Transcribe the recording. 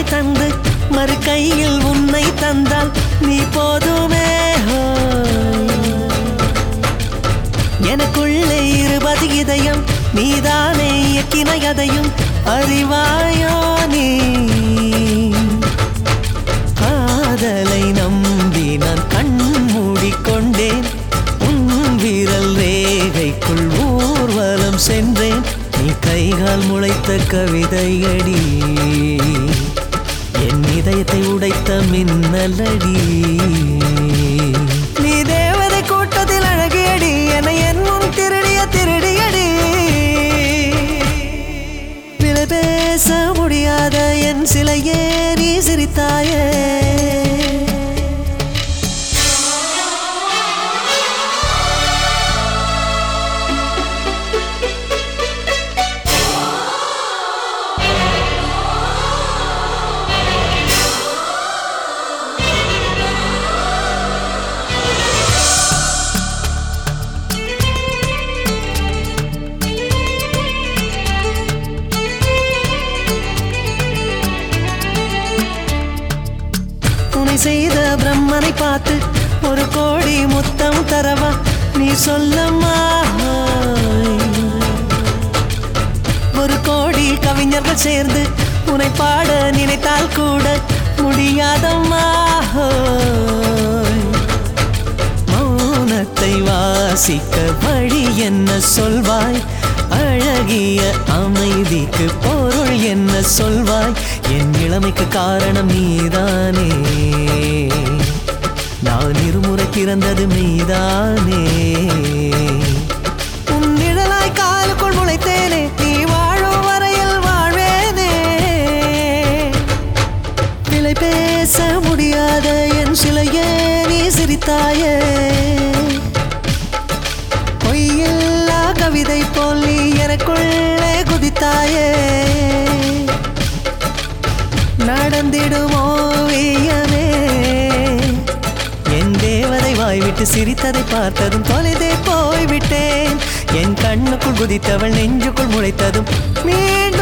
தந்து மறு கையில் உன்னை தந்தால் நீ போதுமே ஹோ. எனக்குள்ளே இருபது இதயம் நீதானே இயக்கின எதையும் அறிவாயோ நீ காதலை நம்பி நான் கண் மூடிக்கொண்டேன் உன் விரல் ரேகைக்குள் ஊர்வலம் சென்றேன் நீ கைகால் முளைத்த கவிதையடி என் இதயத்தை உடைத்த மின்னலடி நீ தேவதை கூட்டத்தில் அழகியடி என என் முன் திருடிய திருடியடி விலை பேச முடியாத என் சிலையே நீ சிரித்தாயே உன்னை செய்த பிரம்மனை பார்த்து ஒரு கோடி முத்தம் தரவா நீ சொல்லம்மா ஒரு கோடி கவிஞர்கள் சேர்ந்து உன்னை பாட நினைத்தால் கூட முடியாதம்மா மௌனத்தை வாசிக்க வழி என்ன சொல்வாய் அழகிய அமைதிக்கு பொருள் என்ன சொல்வாய் என் இளமைக்கு காரணம் நீதானே நான் இருமுறை பிறந்தது மெய்தானே உன் நிழலாய் காலுக்குள் முளைத்தேனே நீ வாழும் வரையில் வாழ்வேனே விலை பேச முடியாத என் சிலையே நீ சிரித்தாயே பொய்யில்லா கவிதை போல் நீ எனக்குள்ளே குதித்தாயே நடந்திடும் ஓவியமே என் தேவதை வாய்விட்டு சிரித்ததை பார்த்ததும் தொலைதே போய்விட்டேன் என் கண்ணுக்குள் குதித்தவள் நெஞ்சுக்குள் முளைத்ததும் மீண்டும்